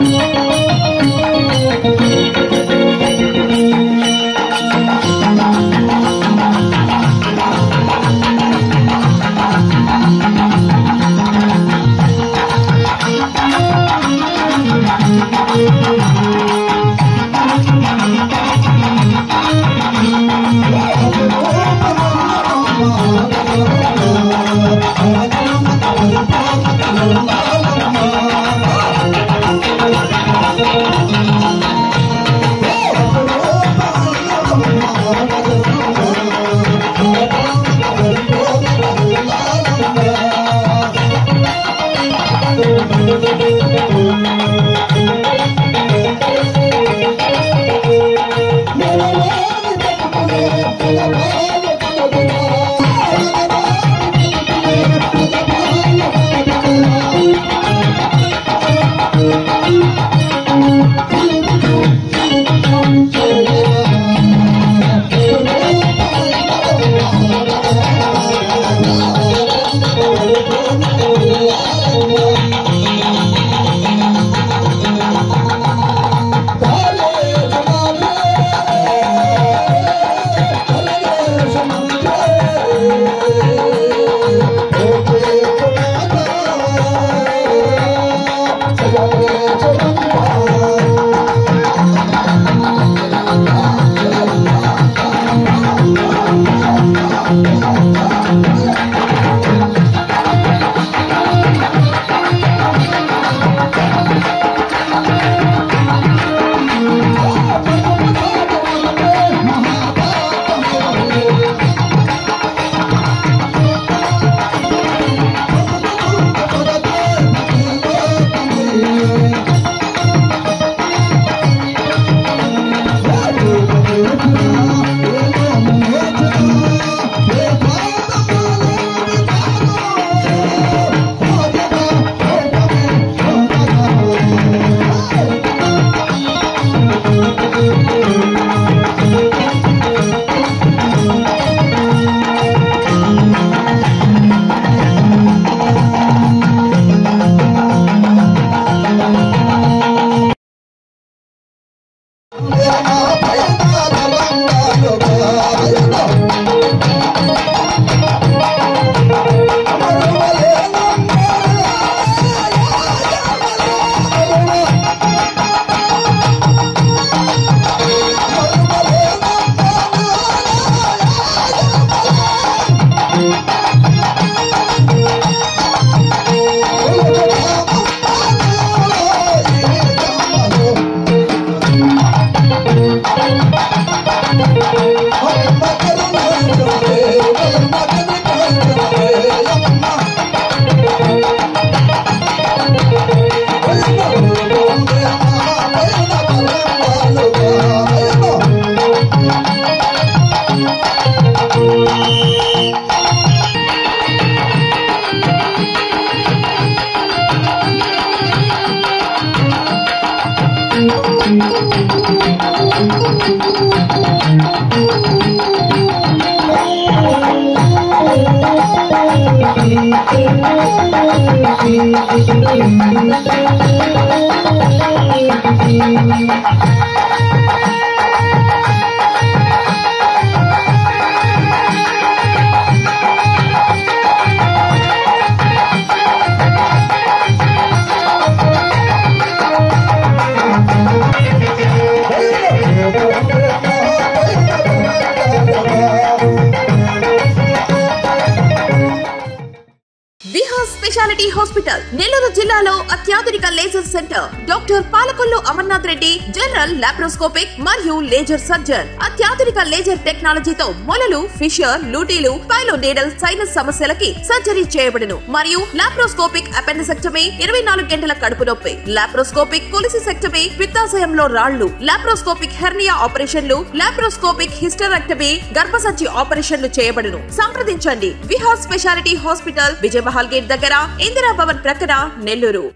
Vihar speciality hospital Nellore జిల్లాలో అత్యాధునిక laser center doctor Palakollu Amarnath Reddy general laparoscopic మరియు లేజర్ సర్జన్ అత్యాధునిక లేజర్ టెక్నాలజీతో మొలలు ఫిషర్ లూటీలు పైలో నీడల్ సైనస్ సమస్యలకి సర్జరీ చేయబడును మరియు లాప్రోస్కోపిక్ అపెండిసెక్టమీ ఇరవై నాలుగు గంటల కడుపు నొప్పి లాప్రోస్కోపిక్ కొలిసిసెక్టమీ పిత్తాశయంలో రాళ్లు లాప్రోస్కోపిక్ హెర్నియా ఆపరేషన్లు లాప్రోస్కోపిక్ హిస్టరెక్టమీ గర్భసంచి ఆపరేషన్లు చేయబడును సంప్రదించండి Vihar speciality hospital Vijayamahal gate దగ్గర ఇందిరా భవన్ ప్రక్కన నెల్లూరు